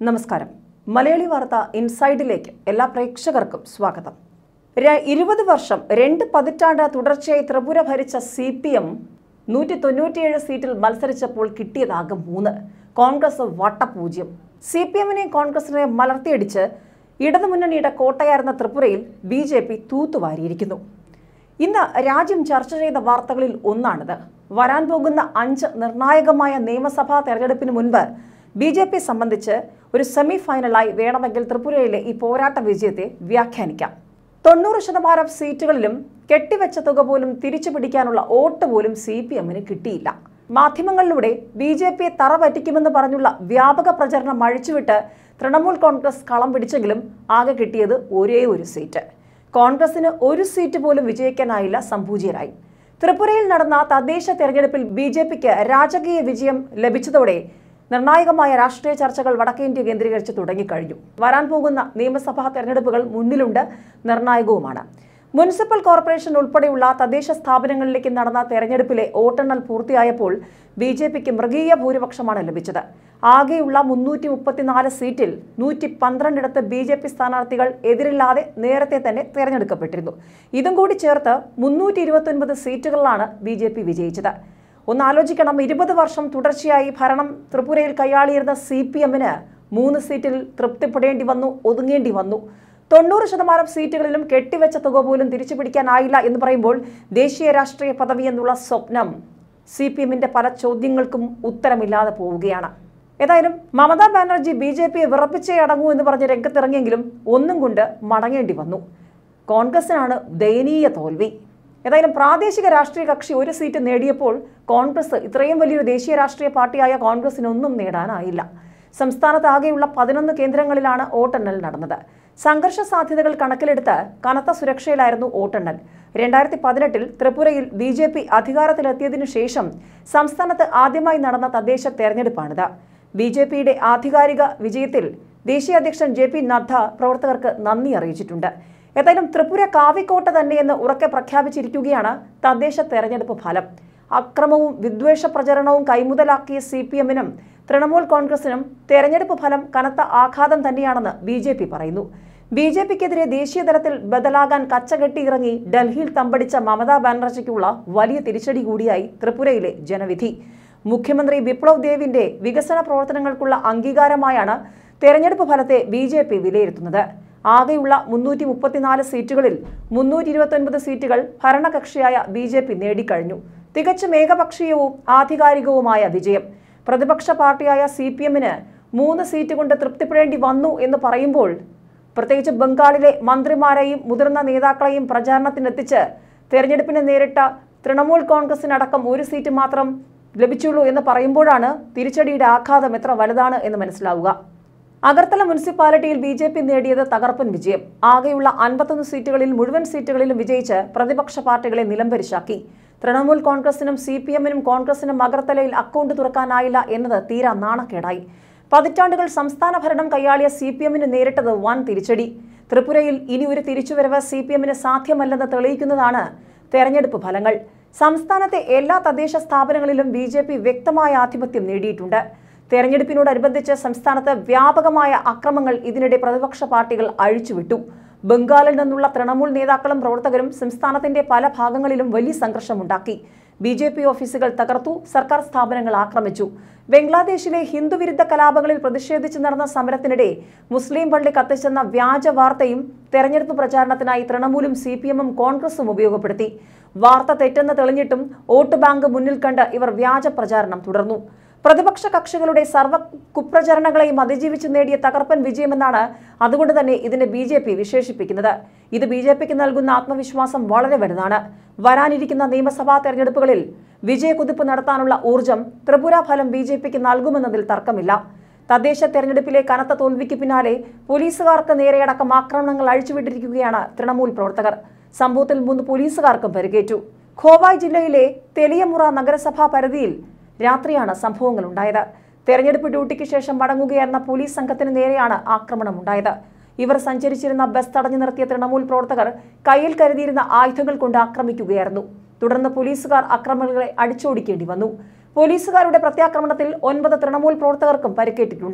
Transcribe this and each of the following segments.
നമസ്കാരം മലയാളി വാർത്ത ഇൻസൈഡിലേക്ക് എല്ലാ പ്രേക്ഷകർക്കും സ്വാഗതം ര- ഇരുപത് വർഷം രണ്ട് പതിറ്റാണ്ട് തുടർച്ചയായി ത്രിപുര ഭരിച്ച സി പി എം നൂറ്റി തൊണ്ണൂറ്റിയേഴ് സീറ്റിൽ മത്സരിച്ചപ്പോൾ കിട്ടിയതാകെ മൂന്ന് കോൺഗ്രസ് വട്ടപൂജ്യം സി പി എമ്മിനെയും കോൺഗ്രസിനെ മലർത്തിയടിച്ച് ഇടതുമുന്നണിയുടെ കോട്ടയായിരുന്ന ത്രിപുരയിൽ ബി ജെ പി തൂത്തുവാരിയിരിക്കുന്നു ഇന്ന് രാജ്യം ചർച്ച ചെയ്ത വാർത്തകളിൽ ഒന്നാണിത് വരാൻ പോകുന്ന അഞ്ച് നിർണായകമായ നിയമസഭാ തെരഞ്ഞെടുപ്പിന് മുൻപ് ബി ജെ പി സംബന്ധിച്ച് ഒരു സെമി ഫൈനലായി വേണമെങ്കിൽ ത്രിപുരയിലെ ഈ പോരാട്ട വിജയത്തെ വ്യാഖ്യാനിക്കാം തൊണ്ണൂറ് ശതമാനം സീറ്റുകളിലും കെട്ടിവെച്ച തുക പോലും തിരിച്ചു പിടിക്കാനുള്ള വോട്ട് പോലും സി പി എമ്മിന് കിട്ടിയില്ല മാധ്യമങ്ങളിലൂടെ ബി ജെ പിയെ തറ പറ്റിക്കുമെന്ന് പറഞ്ഞുള്ള വ്യാപക പ്രചരണം അഴിച്ചുവിട്ട് തൃണമൂൽ കോൺഗ്രസ് കളം പിടിച്ചെങ്കിലും ആകെ കിട്ടിയത് ഒരേ ഒരു സീറ്റ് കോൺഗ്രസിന് ഒരു സീറ്റ് പോലും വിജയിക്കാനായില്ല സംഭൂജ്യരായി ത്രിപുരയിൽ നടന്ന തദ്ദേശ തെരഞ്ഞെടുപ്പിൽ ബി ജെ പിക്ക് രാജകീയ വിജയം ലഭിച്ചതോടെ നിർണായകമായ രാഷ്ട്രീയ ചർച്ചകൾ വടക്കേ ഇന്ത്യ കേന്ദ്രീകരിച്ച് തുടങ്ങിക്കഴിഞ്ഞു വരാൻ പോകുന്ന നിയമസഭാ തെരഞ്ഞെടുപ്പുകൾ മുന്നിലുണ്ട് നിർണായകവുമാണ് മുനിസിപ്പൽ കോർപ്പറേഷൻ ഉൾപ്പെടെയുള്ള തദ്ദേശ സ്ഥാപനങ്ങളിലേക്ക് നടന്ന തെരഞ്ഞെടുപ്പിലെ വോട്ടെണ്ണൽ പൂർത്തിയായപ്പോൾ ബി ജെ പിക്ക് മൃഗീയ ഭൂരിപക്ഷമാണ് ലഭിച്ചത് ആകെയുള്ള മുന്നൂറ്റി മുപ്പത്തിനാല് സീറ്റിൽ നൂറ്റി പന്ത്രണ്ടിടത്ത് ബി ജെ പി സ്ഥാനാർത്ഥികൾ എതിരില്ലാതെ നേരത്തെ തന്നെ തെരഞ്ഞെടുക്കപ്പെട്ടിരുന്നു ഇതും കൂടി ചേർത്ത് മുന്നൂറ്റി ഇരുപത്തൊൻപത് സീറ്റുകളിലാണ് ബി ജെ പി വിജയിച്ചത് ഒന്ന് ആലോചിക്കണം ഇരുപത് വർഷം തുടർച്ചയായി ഭരണം ത്രിപുരയിൽ കൈയാളിയിരുന്ന സി പി എമ്മിന് മൂന്ന് സീറ്റിൽ തൃപ്തിപ്പെടേണ്ടി വന്നു ഒതുങ്ങേണ്ടി വന്നു തൊണ്ണൂറ് ശതമാനം സീറ്റുകളിലും കെട്ടിവെച്ച തുക പോലും തിരിച്ചു പിടിക്കാനായില്ല എന്ന് പറയുമ്പോൾ ദേശീയ രാഷ്ട്രീയ പദവി എന്നുള്ള സ്വപ്നം സി പി എമ്മിന്റെ പല ചോദ്യങ്ങൾക്കും ഉത്തരമില്ലാതെ പോവുകയാണ് ഏതായാലും മമതാ ബാനർജി ബി ജെ പിയെ വിറപ്പിച്ചേ അടങ്ങൂ എന്ന് പറഞ്ഞ് രംഗത്തിറങ്ങിയെങ്കിലും ഒന്നും കൊണ്ട് മടങ്ങേണ്ടി വന്നു കോൺഗ്രസിനാണ് ദയനീയ തോൽവി ഏതായാലും പ്രാദേശിക രാഷ്ട്രീയ കക്ഷി ഒരു സീറ്റ് നേടിയപ്പോൾ കോൺഗ്രസ് ഇത്രയും വലിയൊരു ദേശീയ രാഷ്ട്രീയ പാർട്ടിയായ കോൺഗ്രസിനൊന്നും നേടാനായില്ല സംസ്ഥാനത്താകെയുള്ള പതിനൊന്ന് കേന്ദ്രങ്ങളിലാണ് വോട്ടെണ്ണൽ നടന്നത് സംഘർഷ സാധ്യതകൾ കണക്കിലെടുത്ത് കനത്ത സുരക്ഷയിലായിരുന്നു വോട്ടെണ്ണൽ രണ്ടായിരത്തി പതിനെട്ടിൽ ത്രിപുരയിൽ ബി ജെ പി അധികാരത്തിലെത്തിയതിനു ശേഷം സംസ്ഥാനത്ത് ആദ്യമായി നടന്ന തദ്ദേശ തെരഞ്ഞെടുപ്പാണിത് ബി ജെ പിയുടെ ആധികാരിക വിജയത്തിൽ ദേശീയ അധ്യക്ഷൻ ജെ പി നദ്ദ പ്രവർത്തകർക്ക് നന്ദി അറിയിച്ചിട്ടുണ്ട് ഏതായാലും ത്രിപുര കാവിക്കോട്ട തന്നെയെന്ന് ഉറക്കെ പ്രഖ്യാപിച്ചിരിക്കുകയാണ് തദ്ദേശ തെരഞ്ഞെടുപ്പ് ഫലം അക്രമവും വിദ്വേഷ പ്രചരണവും കൈമുതലാക്കിയ സി പി എമ്മിനും തൃണമൂൽ കോൺഗ്രസിനും തെരഞ്ഞെടുപ്പ് ഫലം കനത്ത ആഘാതം തന്നെയാണെന്ന് ബി ജെ പി പറയുന്നു ബി ജെ പിക്കെതിരെ ദേശീയ തലത്തിൽ ബദലാകാൻ കച്ചകെട്ടിയിറങ്ങി ഡൽഹിയിൽ തമ്പടിച്ച മമതാ ബാനർജിക്കുള്ള വലിയ തിരിച്ചടി കൂടിയായി ത്രിപുരയിലെ ജനവിധി മുഖ്യമന്ത്രി ബിപ്ലവ് ദേവിന്റെ വികസന പ്രവർത്തനങ്ങൾക്കുള്ള അംഗീകാരമായാണ് തെരഞ്ഞെടുപ്പ് ഫലത്തെ ബി ജെ പി വിലയിരുത്തുന്നത് ആകെയുള്ള മുന്നൂറ്റി മുപ്പത്തിനാല് സീറ്റുകളിൽ മുന്നൂറ്റി ഇരുപത്തൊൻപത് സീറ്റുകൾ ഭരണകക്ഷിയായ ബി ജെ പി നേടിക്കഴിഞ്ഞു തികച്ചും ഏകപക്ഷീയവും ആധികാരികവുമായ വിജയം പ്രതിപക്ഷ പാർട്ടിയായ സി പി എമ്മിന് മൂന്ന് സീറ്റ് കൊണ്ട് തൃപ്തിപ്പെടേണ്ടി വന്നു എന്ന് പറയുമ്പോൾ പ്രത്യേകിച്ച് ബംഗാളിലെ മന്ത്രിമാരെയും മുതിർന്ന നേതാക്കളെയും പ്രചാരണത്തിനെത്തിച്ച് തെരഞ്ഞെടുപ്പിനെ നേരിട്ട തൃണമൂൽ കോൺഗ്രസിനടക്കം ഒരു സീറ്റ് മാത്രം ലഭിച്ചുള്ളൂ എന്ന് പറയുമ്പോഴാണ് തിരിച്ചടിയുടെ ആഘാതം എത്ര വലുതാണ് എന്ന് മനസ്സിലാവുക അഗർത്തല മുനിസിപ്പാലിറ്റിയിൽ ബി ജെ പി നേടിയത് തകർപ്പൻ വിജയം ആകെയുള്ള അൻപത്തൊന്ന് സീറ്റുകളിൽ മുഴുവൻ സീറ്റുകളിലും വിജയിച്ച് പ്രതിപക്ഷ പാർട്ടികളെ നിലംപരിശാക്കി തൃണമൂൽ കോൺഗ്രസിനും സി പി എമ്മിനും കോൺഗ്രസിനും അഗർത്തലയിൽ അക്കൗണ്ട് തുറക്കാനായില്ല എന്നത് തീരാ നാണക്കേടായി പതിറ്റാണ്ടുകൾ സംസ്ഥാന ഭരണം കൈയാളിയ സി പി എമ്മിന് നേരിട്ടത് വൻ തിരിച്ചടി ത്രിപുരയിൽ ഇനി ഒരു തിരിച്ചുവരവ് സി പി എമ്മിന് സാധ്യമല്ലെന്ന് തെളിയിക്കുന്നതാണ് തെരഞ്ഞെടുപ്പ് ഫലങ്ങൾ സംസ്ഥാനത്തെ എല്ലാ തദ്ദേശ സ്ഥാപനങ്ങളിലും ബി ജെ പി വ്യക്തമായ ആധിപത്യം നേടിയിട്ടുണ്ട് തെരഞ്ഞെടുപ്പിനോടനുബന്ധിച്ച് സംസ്ഥാനത്ത് വ്യാപകമായ അക്രമങ്ങൾ ഇതിനിടെ പ്രതിപക്ഷ പാർട്ടികൾ അഴിച്ചുവിട്ടു ബംഗാളിൽ നിന്നുള്ള തൃണമൂൽ നേതാക്കളും പ്രവർത്തകരും സംസ്ഥാനത്തിന്റെ പല ഭാഗങ്ങളിലും വലിയ സംഘർഷമുണ്ടാക്കി ബി ജെ പി ഓഫീസുകൾ തകർത്തു സർക്കാർ സ്ഥാപനങ്ങൾ ആക്രമിച്ചു ബംഗ്ലാദേശിലെ ഹിന്ദുവിരുദ്ധ കലാപങ്ങളിൽ പ്രതിഷേധിച്ച് നടന്ന സമരത്തിനിടെ മുസ്ലിം പള്ളി കത്തിച്ചെന്ന വ്യാജ വാർത്തയും തെരഞ്ഞെടുപ്പ് പ്രചാരണത്തിനായി തൃണമൂലും സി പി എമ്മും കോൺഗ്രസും ഉപയോഗപ്പെടുത്തി വാർത്ത തെറ്റെന്ന് തെളിഞ്ഞിട്ടും വോട്ട് ബാങ്ക് മുന്നിൽ കണ്ട് ഇവർ വ്യാജ പ്രചാരണം തുടർന്നു പ്രതിപക്ഷ കക്ഷികളുടെ സർവ്വ കുപ്രചരണങ്ങളെയും അതിജീവിച്ച് നേടിയ തകർപ്പൻ വിജയമെന്നാണ് അതുകൊണ്ട് തന്നെ ഇതിനെ ബി ജെ പി വിശേഷിപ്പിക്കുന്നത് ഇത് ബി ജെ പിക്ക് നൽകുന്ന ആത്മവിശ്വാസം വളരെ വലുതാണ് വരാനിരിക്കുന്ന നിയമസഭാ തെരഞ്ഞെടുപ്പുകളിൽ വിജയക്കുതിപ്പ് നടത്താനുള്ള ഊർജം ത്രിപുര ഫലം ബി ജെ പിക്ക് നൽകുമെന്നതിൽ തർക്കമില്ല തദ്ദേശ തെരഞ്ഞെടുപ്പിലെ കനത്ത തോൽവിക്ക് പിന്നാലെ പോലീസുകാർക്ക് നേരെയടക്കം ആക്രമണങ്ങൾ അഴിച്ചുവിട്ടിരിക്കുകയാണ് തൃണമൂൽ പ്രവർത്തകർ സംഭവത്തിൽ മൂന്ന് പോലീസുകാർക്കും പരിക്കേറ്റു ഖോവായ് ജില്ലയിലെ തെലിയമുറ നഗരസഭാ പരിധിയിൽ രാത്രിയാണ് സംഭവങ്ങൾ ഉണ്ടായത് തെരഞ്ഞെടുപ്പ് ഡ്യൂട്ടിക്ക് ശേഷം മടങ്ങുകയായിരുന്ന പോലീസ് സംഘത്തിന് നേരെയാണ് ആക്രമണം ഉണ്ടായത് ഇവർ സഞ്ചരിച്ചിരുന്ന ബസ് തടഞ്ഞു നിർത്തിയ തൃണമൂൽ പ്രവർത്തകർ കയ്യിൽ കരുതിയിരുന്ന ആയുധങ്ങൾ കൊണ്ട് ആക്രമിക്കുകയായിരുന്നു തുടർന്ന് പോലീസുകാർ അക്രമികളെ അടിച്ചോടിക്കേണ്ടി വന്നു പോലീസുകാരുടെ പ്രത്യാക്രമണത്തിൽ ഒൻപത് തൃണമൂൽ പ്രവർത്തകർക്കും പരിക്കേറ്റിട്ടുണ്ട്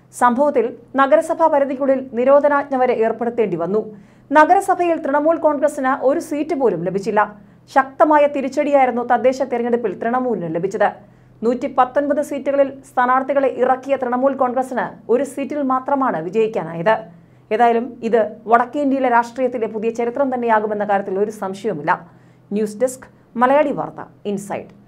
സംഭവത്തിൽ നഗരസഭാ പരിധിക്കുള്ളിൽ നിരോധനാജ്ഞ വരെ ഏർപ്പെടുത്തേണ്ടി വന്നു നഗരസഭയിൽ തൃണമൂൽ കോൺഗ്രസിന് ഒരു സീറ്റ് പോലും ലഭിച്ചില്ല ശക്തമായ തിരിച്ചടിയായിരുന്നു തദ്ദേശ തെരഞ്ഞെടുപ്പിൽ തൃണമൂലിന് ലഭിച്ചത് നൂറ്റി പത്തൊൻപത് സീറ്റുകളിൽ സ്ഥാനാർത്ഥികളെ ഇറക്കിയ തൃണമൂൽ കോൺഗ്രസിന് ഒരു സീറ്റിൽ മാത്രമാണ് വിജയിക്കാനായത് ഏതായാലും ഇത് വടക്കേന്ത്യയിലെ രാഷ്ട്രീയത്തിലെ പുതിയ ചരിത്രം തന്നെയാകുമെന്ന കാര്യത്തിൽ ഒരു സംശയവുമില്ല ന്യൂസ് ഡെസ്ക് മലയാളി വാർത്ത ഇൻസൈഡ്